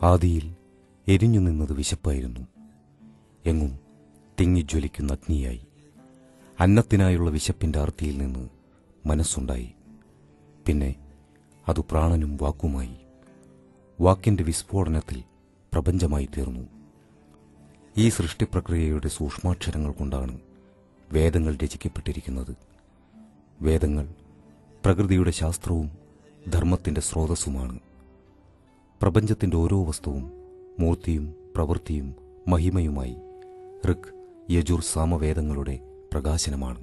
ആദിയിൽ എരിഞ്ഞു നിന്നത് വിശപ്പായിരുന്നു എങ്ങും തിങ്ങിജ്വലിക്കുന്ന അഗ്നിയായി അന്നത്തിനായുള്ള വിശപ്പിന്റെ ആർത്തിയിൽ നിന്ന് മനസ്സുണ്ടായി പിന്നെ അത് പ്രാണനും വാക്കുമായി വാക്കിന്റെ വിസ്ഫോടനത്തിൽ പ്രപഞ്ചമായി തീർന്നു ഈ സൃഷ്ടിപ്രക്രിയയുടെ സൂക്ഷ്മാക്ഷരങ്ങൾ കൊണ്ടാണ് വേദങ്ങൾ രചിക്കപ്പെട്ടിരിക്കുന്നത് വേദങ്ങൾ പ്രകൃതിയുടെ ശാസ്ത്രവും ധർമ്മത്തിന്റെ സ്രോതസ്സുമാണ് പ്രപഞ്ചത്തിന്റെ ഓരോ വസ്തുവും മൂർത്തിയും പ്രവൃത്തിയും മഹിമയുമായി ഋഗ് യജുർ സാമവേദങ്ങളുടെ പ്രകാശനമാണ്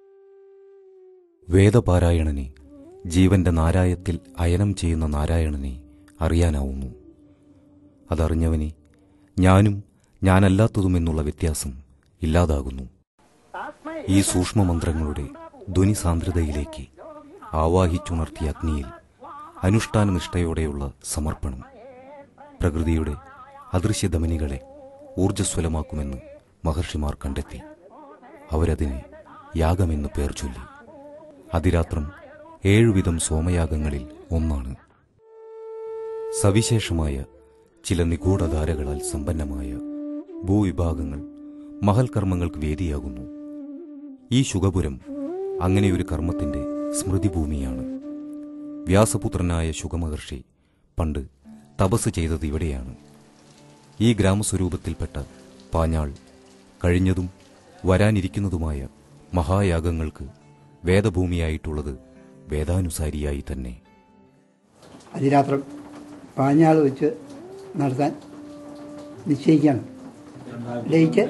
വേദപാരായണനെ ജീവന്റെ നാരായത്തിൽ അയനം ചെയ്യുന്ന നാരായണനെ അറിയാനാവുന്നു അതറിഞ്ഞവനെ ഞാനും ഞാനല്ലാത്തതുമെന്നുള്ള വ്യത്യാസം ഇല്ലാതാകുന്നു ഈ സൂക്ഷ്മമന്ത്രങ്ങളുടെ ധ്വനിസാന്ദ്രതയിലേക്ക് ആവാഹിച്ചുണർത്തിയ അഗ്നിയിൽ അനുഷ്ഠാനനിഷ്ഠയോടെയുള്ള സമർപ്പണം പ്രകൃതിയുടെ അദൃശ്യധമനികളെ ഊർജ്ജസ്വലമാക്കുമെന്ന് മഹർഷിമാർ കണ്ടെത്തി അവരതിനെ യാഗമെന്ന് പേർ ചൊല്ലി അതിരാത്രം ഏഴുവിധം സോമയാഗങ്ങളിൽ ഒന്നാണ് സവിശേഷമായ ചില നിഗൂഢധാരകളാൽ സമ്പന്നമായ ഭൂവിഭാഗങ്ങൾ മഹൽ കർമ്മങ്ങൾക്ക് വേദിയാകുന്നു ഈ ശുഗപുരം അങ്ങനെയൊരു കർമ്മത്തിന്റെ സ്മൃതിഭൂമിയാണ് വ്യാസപുത്രനായ ശുഗമഹർഷി പണ്ട് തപസ് ചെയ്തത് ഇവിടെയാണ് ഈ ഗ്രാമസ്വരൂപത്തിൽപ്പെട്ട പാഞ്ഞാൾ കഴിഞ്ഞതും വരാനിരിക്കുന്നതുമായ മഹായാഗങ്ങൾക്ക് വേദഭൂമിയായിട്ടുള്ളത് വേദാനുസാരിയായി തന്നെ അതിരാത്രം പാഞ്ഞാൾ വെച്ച് നടത്താൻ നിശ്ചയിക്കുകയാണ് ഡേറ്റ്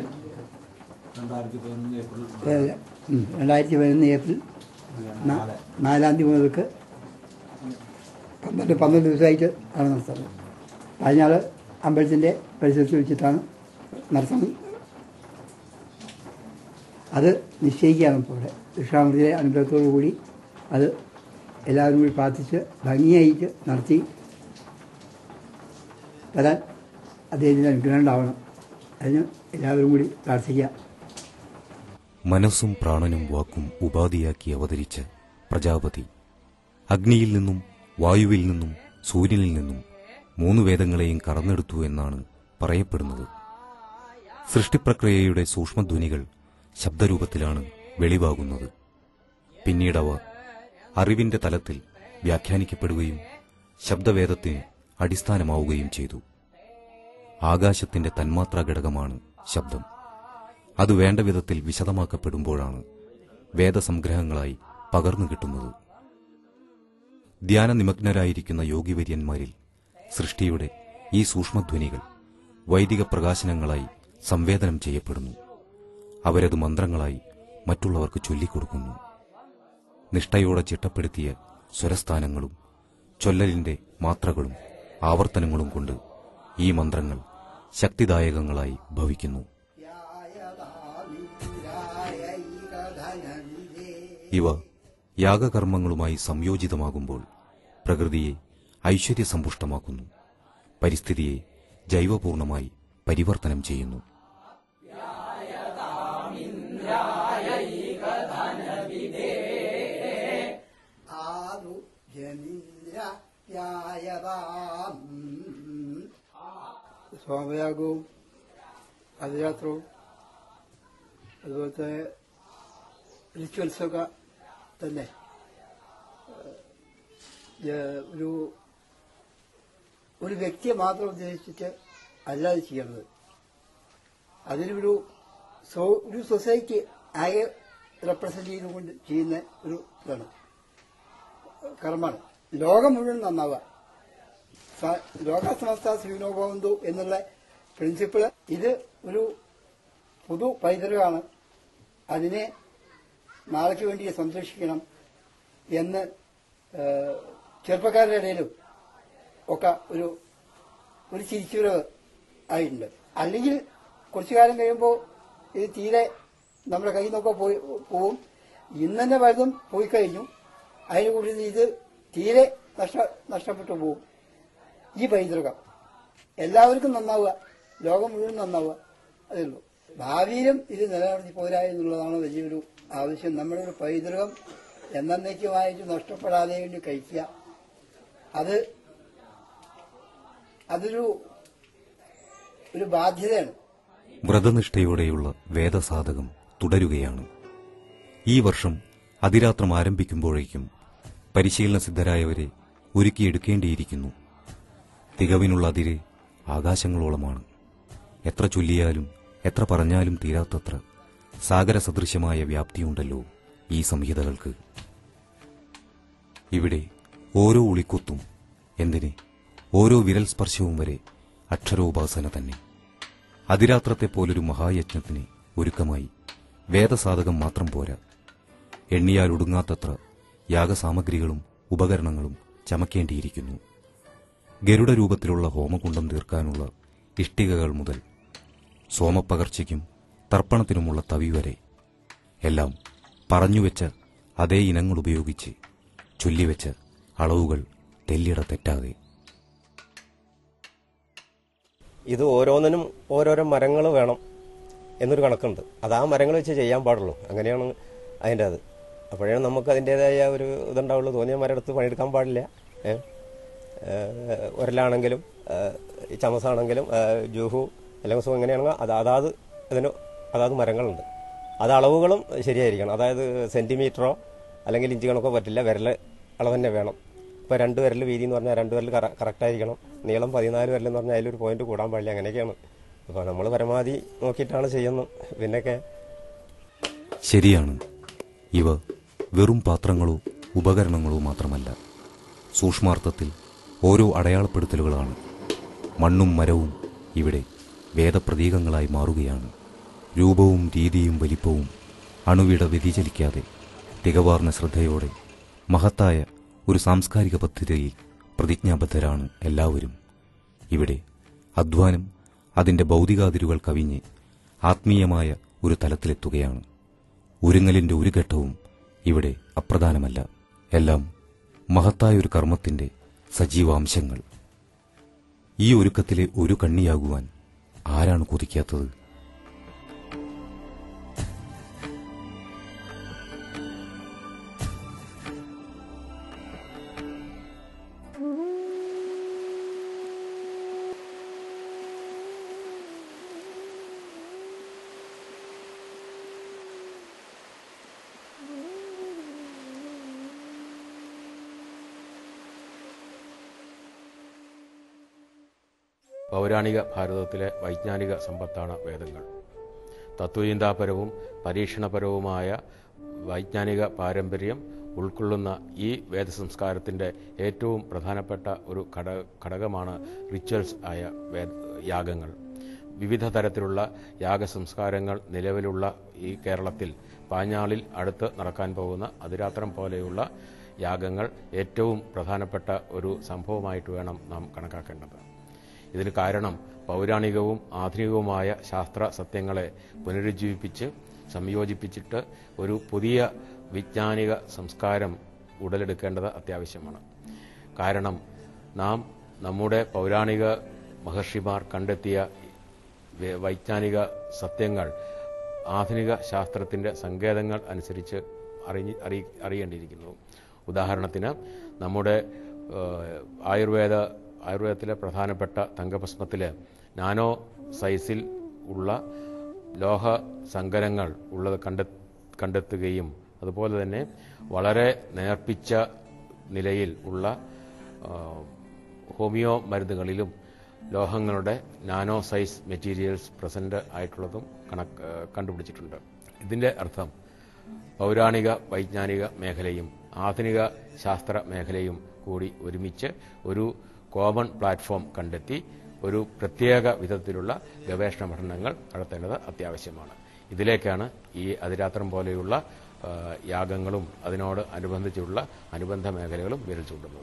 ഏഹ്, ഉം, രണ്ടായിരത്തി പതിനൊന്ന് ഏപ്രിൽ നാ- നാലാം തീയതി മുതൽക്ക് പന്ത്രണ്ട് പന്ത്രണ്ട് ദിവസമായിട്ട് ആണ് നടത്തുന്നത് പാഞ്ഞാൾ അമ്പലത്തിൻ്റെ പരിസരത്ത് വെച്ചിട്ടാണ് നടത്തുന്നത് അത് നിശ്ചയിക്കുകയാണ് ഇപ്പോൾ ഇവിടെ ദക്ഷിണാമൂർത്തിയുടെ അനുഗ്രഹത്തോടു കൂടി അത് എല്ലാവരും കൂടി പ്രാർത്ഥിച്ച് ഭംഗിയായിട്ട് നടത്തി വരാൻ അദ്ദേഹത്തിന് അനുഗ്രഹം ഉണ്ടാവണം അതിന് എല്ലാവരും കൂടി പ്രാർത്ഥിക്കുക മനസ്സും പ്രാണനും വാക്കും ഉപാധിയാക്കി അവതരിച്ച പ്രജാപതി അഗ്നിയിൽ നിന്നും വായുവിൽ നിന്നും സൂര്യനിൽ നിന്നും മൂന്ന് വേദങ്ങളെയും കറന്നെടുത്തു എന്നാണ് പറയപ്പെടുന്നത് സൃഷ്ടിപ്രക്രിയയുടെ സൂക്ഷ്മധ്വനികൾ ശബ്ദരൂപത്തിലാണ് വെളിവാകുന്നത് പിന്നീടവ അറിവിന്റെ തലത്തിൽ വ്യാഖ്യാനിക്കപ്പെടുകയും ശബ്ദവേദത്തിന് അടിസ്ഥാനമാവുകയും ചെയ്തു ആകാശത്തിന്റെ തന്മാത്രാ ഘടകമാണ് ശബ്ദം അത് വേണ്ട വിധത്തിൽ വിശദമാക്കപ്പെടുമ്പോഴാണ് വേദസംഗ്രഹങ്ങളായി പകർന്നു കിട്ടുന്നത് ധ്യാനനിമഗ്നരായിരിക്കുന്ന യോഗിവര്യന്മാരിൽ സൃഷ്ടിയുടെ ഈ സൂക്ഷ്മധ്വനികൾ വൈദിക പ്രകാശനങ്ങളായി സംവേദനം ചെയ്യപ്പെടുന്നു അവരത് മന്ത്രങ്ങളായി മറ്റുള്ളവർക്ക് ചൊല്ലിക്കൊടുക്കുന്നു നിഷ്ഠയോടെ ചിട്ടപ്പെടുത്തിയ സ്വരസ്ഥാനങ്ങളും ചൊല്ലലിന്റെ മാത്രകളും ആവർത്തനങ്ങളും കൊണ്ട് ഈ മന്ത്രങ്ങൾ ശക്തിദായകങ്ങളായി ഭവിക്കുന്നു ഇവ യാഗകർമ്മങ്ങളുമായി സംയോജിതമാകുമ്പോൾ പ്രകൃതിയെ ഐശ്വര്യസമ്പുഷ്ടമാക്കുന്നു പരിസ്ഥിതിയെ ജൈവപൂർണമായി പരിവർത്തനം ചെയ്യുന്നു ആദു ജനീന്ദ്രയായതാം സോമയാഗവും അതിരാത്രവും അതുപോലത്തെ റിച്വൽസൊക്കെ തന്നെ ഏഹ്, ഒരു ഒരു വ്യക്തിയെ മാത്രം ഉദ്ദേശിച്ചിട്ട് അല്ലാതെ ചെയ്യണത് അതിനൊരു സോ ഒരു സൊസൈറ്റി ആകെ റെപ്രസെന്റ് ചെയ്തുകൊണ്ട് ചെയ്യുന്ന ഒരു ഇതാണ് കർമ്മമാണ് ലോകം മുഴുവൻ നന്നാവുക സ- ലോക സമസ്ത ശ്രീനോഭവന്തു എന്നുള്ള പ്രിൻസിപ്പിള് ഇത് ഒരു പുതു പൈതൃകമാണ് അതിനെ നാളേക്ക് വേണ്ടി സംരക്ഷിക്കണം എന്ന് ഏഹ്, ചെറുപ്പക്കാരുടെ ഇടയിലും ഒക്കെ ഒരു ഒരു ചിരിച്ചുവരവ് ആയിട്ടുണ്ട് അല്ലെങ്കിൽ കുറച്ചു കാലം കഴിയുമ്പോൾ ഇത് തീരെ നമ്മുടെ കയ്യിൽ നിന്നൊക്കെ പോയി പോവും ഇന്ന് തന്നെ പലതും പോയി കഴിഞ്ഞു അതിനെ കുറിച്ച് ഇത് തീരെ നഷ്ട നഷ്ടപ്പെട്ടു പോകും ഈ പൈതൃകം എല്ലാവർക്കും നന്നാവുക ലോകം മുഴുവൻ നന്നാവുക അതേ ഉള്ളൂ ഭാവിയിലും ഇത് നിലനിർത്തി പോരാ എന്നുള്ളതാണ് വലിയൊരു ആവശ്യം നമ്മുടെ ഒരു പൈതൃകം എന്നേക്കുമായിട്ട് നഷ്ടപ്പെടാതെ വേണ്ടി കഴിക്കുക അത് അതൊരു ഒരു ബാധ്യതയാണ് വ്രതനിഷ്ഠയോടെയുള്ള വേദസാധകം തുടരുകയാണ് ഈ വർഷം അതിരാത്രം ആരംഭിക്കുമ്പോഴേക്കും പരിശീലന സിദ്ധരായവരെ ഒരുക്കിയെടുക്കേണ്ടിയിരിക്കുന്നു തികവിനുള്ള അതിര് ആകാശങ്ങളോളമാണ് എത്ര ചൊല്ലിയാലും എത്ര പറഞ്ഞാലും തീരാത്തത്ര സാഗരസദൃശ്യമായ വ്യാപ്തിയുണ്ടല്ലോ ഈ സംഹിതകൾക്ക് ഇവിടെ ഓരോ ഉളിക്കുത്തും എന്തിന് ഓരോ വിരൽ സ്പർശവും വരെ അക്ഷരോപാസന തന്നെ അതിരാത്രത്തെ പോലൊരു മഹായജ്ഞത്തിന് ഒരുക്കമായി വേദസാധകം മാത്രം പോരാ എണ്ണിയാൽ ഒടുങ്ങാത്തത്ര യാഗസാമഗ്രികളും ഉപകരണങ്ങളും ചമക്കേണ്ടിയിരിക്കുന്നു ഗരുഡ രൂപത്തിലുള്ള ഹോമകുണ്ടം തീർക്കാനുള്ള ഇഷ്ടികകൾ മുതൽ സോമപ്പകർച്ചയ്ക്കും തർപ്പണത്തിനുമുള്ള തവി വരെ എല്ലാം പറഞ്ഞുവെച്ച അതേ ഇനങ്ങൾ ഉപയോഗിച്ച് ചൊല്ലിവെച്ച അളവുകൾ തെല്ലിട തെറ്റാതെ ഇത് ഓരോന്നിനും ഓരോരോ മരങ്ങൾ വേണം എന്നൊരു കണക്കുണ്ട് അത് ആ മരങ്ങൾ വെച്ച് ചെയ്യാൻ പാടുള്ളൂ അങ്ങനെയാണ് അതിൻ്റെ അത് അപ്പോഴേ നമുക്ക് അതിൻ്റെതായ ഒരു ഇതുണ്ടാവുള്ളൂ തോന്നിയ മരം എടുത്ത് പണിയെടുക്കാൻ പാടില്ല ഏ? ഏ, ഉരലാണെങ്കിലും ഏ, ഈ ചമസാണെങ്കിലും ഏ, ജൂഹു അല്ലെങ്കിൽ സുഖം എങ്ങനെയാണെങ്കിൽ അത് അതാത് അതിന് അതാത് മരങ്ങളുണ്ട് അത് അളവുകളും ശരിയായിരിക്കണം അതായത് സെൻറ്റിമീറ്ററോ അല്ലെങ്കിൽ ഇഞ്ച് കണക്കോ പറ്റില്ല വിരൽ അളവ് തന്നെ വേണം ഇപ്പോൾ രണ്ട് വിരൽ വീതി എന്ന് പറഞ്ഞാൽ രണ്ട് വിരൽ കറക്റ്റ് ആയിരിക്കണം നീളം പതിനാല് വിരൽ എന്ന് പറഞ്ഞാൽ അതിലൊരു പോയിന്റ് കൂടാൻ പാടില്ല അങ്ങനെയൊക്കെയാണ് അപ്പോൾ നമ്മൾ പരമാവധി നോക്കിയിട്ടാണ് ചെയ്യുന്നത് പിന്നൊക്കെ ശരിയാണ് ഇവ വെറും പാത്രങ്ങളോ ഉപകരണങ്ങളോ മാത്രമല്ല സൂക്ഷ്മാർത്ഥത്തിൽ ഓരോ അടയാളപ്പെടുത്തലുകളാണ് മണ്ണും മരവും ഇവിടെ വേദപ്രതീകങ്ങളായി മാറുകയാണ് രൂപവും രീതിയും വലിപ്പവും അണുവിട വ്യതിചലിക്കാതെ തികവാർന്ന ശ്രദ്ധയോടെ മഹത്തായ ഒരു സാംസ്കാരിക പദ്ധതിയിൽ പ്രതിജ്ഞാബദ്ധരാണ് എല്ലാവരും ഇവിടെ അധ്വാനം അതിന്റെ ഭൗതികാതിരുകൾ കവിഞ്ഞ് ആത്മീയമായ ഒരു തലത്തിലെത്തുകയാണ് ഒരുങ്ങലിന്റെ ഒരു ഘട്ടവും ഇവിടെ അപ്രധാനമല്ല എല്ലാം മഹത്തായ ഒരു കർമ്മത്തിന്റെ സജീവാംശങ്ങൾ ഈ ഒരുക്കത്തിലെ ഒരു കണ്ണിയാകുവാൻ ആരാണ് കൊതിക്കാത്തത് പൗരാണിക ഭാരതത്തിലെ വൈജ്ഞാനിക സമ്പത്താണ് വേദങ്ങൾ തത്വചിന്താപരവും പരീക്ഷണപരവുമായ വൈജ്ഞാനിക പാരമ്പര്യം ഉൾക്കൊള്ളുന്ന ഈ വേദസംസ്കാരത്തിൻ്റെ ഏറ്റവും പ്രധാനപ്പെട്ട ഒരു ഘട ഘടകമാണ് റിച്വൽസ് ആയ വേ യാഗങ്ങൾ വിവിധ തരത്തിലുള്ള യാഗസംസ്കാരങ്ങൾ നിലവിലുള്ള ഈ കേരളത്തിൽ പാഞ്ഞാളിൽ അടുത്ത് നടക്കാൻ പോകുന്ന അതിരാത്രം പോലെയുള്ള യാഗങ്ങൾ ഏറ്റവും പ്രധാനപ്പെട്ട ഒരു സംഭവമായിട്ട് വേണം നാം കണക്കാക്കേണ്ടത് ഇതിന് കാരണം പൗരാണികവും ആധുനികവുമായ ശാസ്ത്ര സത്യങ്ങളെ പുനരുജ്ജീവിപ്പിച്ച് സംയോജിപ്പിച്ചിട്ട് ഒരു പുതിയ വൈജ്ഞാനിക സംസ്കാരം ഉടലെടുക്കേണ്ടത് അത്യാവശ്യമാണ് കാരണം നാം നമ്മുടെ പൗരാണിക മഹർഷിമാർ കണ്ടെത്തിയ വെ- വൈജ്ഞാനിക സത്യങ്ങൾ ആധുനിക ശാസ്ത്രത്തിൻ്റെ സങ്കേതങ്ങൾ അനുസരിച്ച് അറിഞ്ഞ് അറി അറിയേണ്ടിയിരിക്കുന്നു ഉദാഹരണത്തിന് നമ്മുടെ ഏഹ്, ആയുർവേദ ആയുർവേദത്തിലെ പ്രധാനപ്പെട്ട തങ്കഭസ്മത്തിൽ നാനോ സൈസിൽ ഉള്ള ലോഹ സങ്കരങ്ങൾ ഉള്ളത് കണ്ടെ കണ്ടെത്തുകയും അതുപോലെ തന്നെ വളരെ നേർപ്പിച്ച നിലയിൽ ഉള്ള ആ, ഹോമിയോ മരുന്നുകളിലും ലോഹങ്ങളുടെ നാനോ സൈസ് മെറ്റീരിയൽസ് പ്രസന്റ് ആയിട്ടുള്ളതും കണക്ക് കണ്ടുപിടിച്ചിട്ടുണ്ട് ഇതിന്റെ അർത്ഥം പൗരാണിക വൈജ്ഞാനിക മേഖലയും ആധുനിക ശാസ്ത്ര മേഖലയും കൂടി ഒരുമിച്ച് ഒരു കോമൺ പ്ലാറ്റ്ഫോം കണ്ടെത്തി ഒരു പ്രത്യേക വിധത്തിലുള്ള ഗവേഷണ പഠനങ്ങൾ നടത്തേണ്ടത് അത്യാവശ്യമാണ് ഇതിലേക്കാണ് ഈ അതിരാത്രം പോലെയുള്ള ആ, യാഗങ്ങളും അതിനോട് അനുബന്ധിച്ചുള്ള അനുബന്ധ മേഖലകളും വിരൽ ചൂണ്ടുന്നത്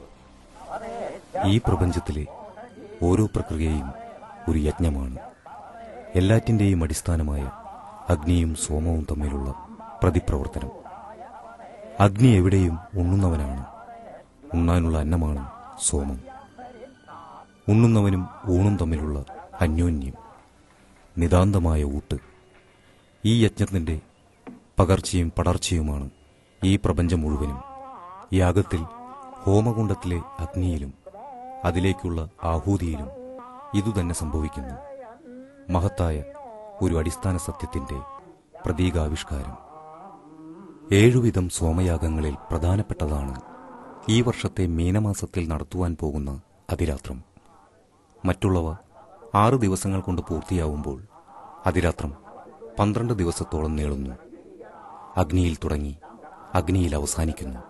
ഈ പ്രപഞ്ചത്തിലെ ഓരോ പ്രക്രിയയും ഒരു യജ്ഞമാണ് എല്ലാറ്റിന്റെയും അടിസ്ഥാനമായ അഗ്നിയും സോമവും തമ്മിലുള്ള പ്രതിപ്രവർത്തനം അഗ്നി എവിടെയും ഉണ്ണുന്നവനാണ് ഉണ്ണാനുള്ള അന്നമാണ് സോമം ഉണ്ണുന്നവനും ഊണും തമ്മിലുള്ള അന്യോന്യം നിതാന്തമായ ഊട്ട് ഈ യജ്ഞത്തിന്റെ പകർച്ചയും പടർച്ചയുമാണ് ഈ പ്രപഞ്ചം മുഴുവനും യാഗത്തിൽ ഹോമകുണ്ടത്തിലെ അഗ്നിയിലും അതിലേക്കുള്ള ആഹൂതിയിലും ഇതുതന്നെ സംഭവിക്കുന്നു മഹത്തായ ഒരു അടിസ്ഥാന സത്യത്തിന്റെ പ്രതീകാവിഷ്കാരം ഏഴുവിധം സോമയാഗങ്ങളിൽ പ്രധാനപ്പെട്ടതാണ് ഈ വർഷത്തെ മീനമാസത്തിൽ നടത്തുവാൻ പോകുന്ന അതിരാത്രം മറ്റുള്ളവ ആറ് ദിവസങ്ങൾ കൊണ്ട് പൂർത്തിയാവുമ്പോൾ അതിരാത്രം പന്ത്രണ്ട് ദിവസത്തോളം നീളുന്നു അഗ്നിയിൽ തുടങ്ങി അഗ്നിയിൽ അവസാനിക്കുന്നു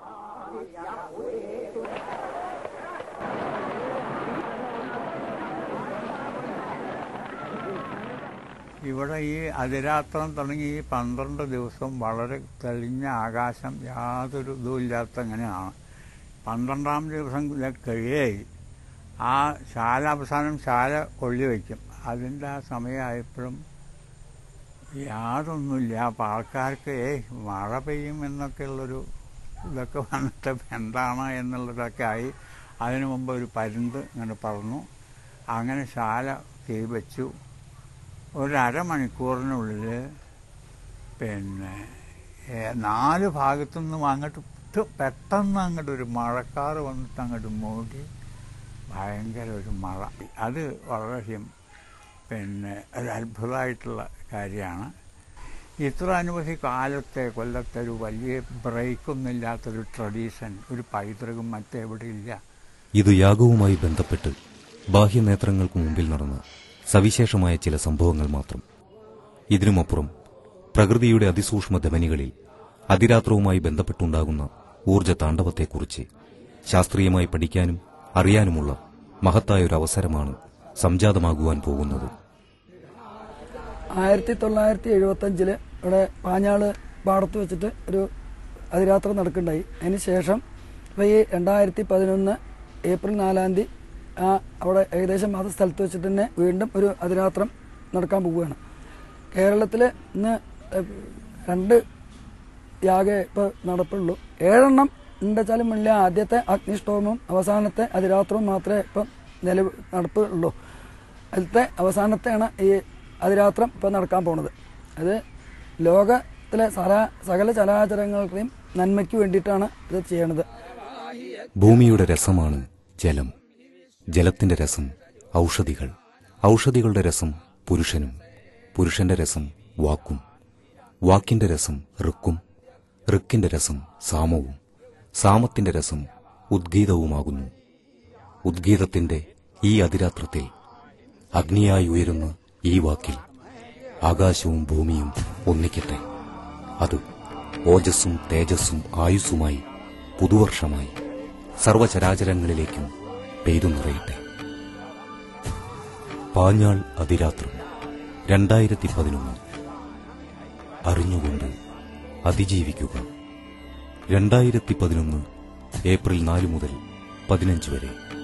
ഇവിടെ ഈ അതിരാത്രം തുടങ്ങി ഈ പന്ത്രണ്ട് ദിവസം വളരെ തെളിഞ്ഞ ആകാശം യാതൊരു ഇതുമില്ലാത്ത അങ്ങനെയാണ് പന്ത്രണ്ടാം ദിവസം കഴിയായി ആ ശാല അവസാനം ശാല കൊള്ളി വയ്ക്കും അതിൻ്റെ ആ സമയമായപ്പോഴും യാതൊന്നുമില്ല അപ്പോൾ ആൾക്കാർക്ക് ഏയ് മഴ പെയ്യും എന്നൊക്കെയുള്ളൊരു ഇതൊക്കെ വന്നിട്ട് എന്താണ് എന്നുള്ളതൊക്കെ ആയി അതിനു മുമ്പ് ഒരു പരുന്ത് ഇങ്ങനെ പറന്നു അങ്ങനെ ശാല തീ വെച്ചു ഒരു അരമണിക്കൂറിനുള്ളിൽ പിന്നെ ഏ, നാല് ഭാഗത്തു നിന്നും അങ്ങോട്ട് ത് പെട്ടെന്ന് അങ്ങോട്ട് ഒരു മഴക്കാർ വന്നിട്ട് അങ്ങോട്ട് മൂടി ഭയങ്കര ഒരു മഴ അത് വളരെയധികം പിന്നെ ഒരു അത്ഭുതമായിട്ടുള്ള കാര്യമാണ് ഇത്ര അനുമതി കാലത്തെ കൊല്ലത്തെ ഒരു വലിയ ബ്രേക്കൊന്നുമില്ലാത്തൊരു ട്രഡീഷൻ ഒരു പൈതൃകം മറ്റെവിടെയില്ല ഇത് യാഗവുമായി ബന്ധപ്പെട്ട് ബാഹ്യനേത്രങ്ങൾക്ക് മുമ്പിൽ നടന്ന സവിശേഷമായ ചില സംഭവങ്ങൾ മാത്രം ഇതിനുമപ്പുറം പ്രകൃതിയുടെ അതിസൂക്ഷ്മ ധമനികളിൽ അതിരാത്രവുമായി ബന്ധപ്പെട്ടുണ്ടാകുന്ന ഊർജ താണ്ഡവത്തെക്കുറിച്ച് ശാസ്ത്രീയമായി പഠിക്കാനും അറിയാനുമുള്ള മഹത്തായ ഒരു അവസരമാണ് സംജാതമാകുവാൻ പോകുന്നത് ആയിരത്തി തൊള്ളായിരത്തി എഴുപത്തി അഞ്ചില് ഇവിടെ പാഞ്ഞാള് പാടത്ത് വെച്ചിട്ട് ഒരു അതിരാത്രം നടക്കുന്നുണ്ടായി അതിന് ശേഷം ഇപ്പൊ ഈ രണ്ടായിരത്തി പതിനൊന്ന് ഏപ്രിൽ നാലാം തീയതി ആ അവിടെ ഏകദേശം ആ സ്ഥലത്ത് വെച്ചിട്ട് തന്നെ വീണ്ടും ഒരു അതിരാത്രം നടക്കാൻ പോവുകയാണ് കേരളത്തിൽ ഇന്ന് ഏഹ്, രണ്ട് യാഗ ഇപ്പൊ നടപ്പുള്ളൂ ഏഴെണ്ണം ഉണ്ടെച്ചാലും മുന്നിലെ ആദ്യത്തെ അഗ്നിഷ്ടോമവും അവസാനത്തെ അതിരാത്രവും മാത്രമേ ഇപ്പം നില നടപ്പുള്ളൂ അതിലത്തെ അവസാനത്തെയാണ് ഈ അതിരാത്രം ഇപ്പം നടക്കാൻ പോണത് അത് ലോകത്തിലെ സല സകല ചലാചരങ്ങളുടെയും നന്മയ്ക്ക് വേണ്ടിയിട്ടാണ് ഇത് ചെയ്യണത് ഭൂമിയുടെ രസമാണ് ജലം ജലത്തിന്റെ രസം ഔഷധികൾ ഔഷധികളുടെ രസം പുരുഷനും പുരുഷന്റെ രസം വാക്കും വാക്കിന്റെ രസം ഋക്കും ഋക്കിന്റെ രസം സാമവും സാമത്തിന്റെ രസം ഉദ്ഗീതവുമാകുന്നു ഉദ്ഗീതത്തിന്റെ ഈ അതിരാത്രത്തിൽ അഗ്നിയായി ഉയരുന്ന ഈ വാക്കിൽ ആകാശവും ഭൂമിയും ഒന്നിക്കട്ടെ അത് ഓജസ്സും തേജസ്സും ആയുസ്സുമായി പുതുവർഷമായി സർവചരാചരങ്ങളിലേക്കും പെയ്തു നിറയട്ടെ പാഞ്ഞാൾ അതിരാത്രം രണ്ടായിരത്തി പതിനൊന്ന് അറിഞ്ഞുകൊണ്ട് അതിജീവിക്കുക രണ്ടായിരത്തി പതിനൊന്ന് ഏപ്രിൽ നാല് മുതൽ പതിനഞ്ച് വരെ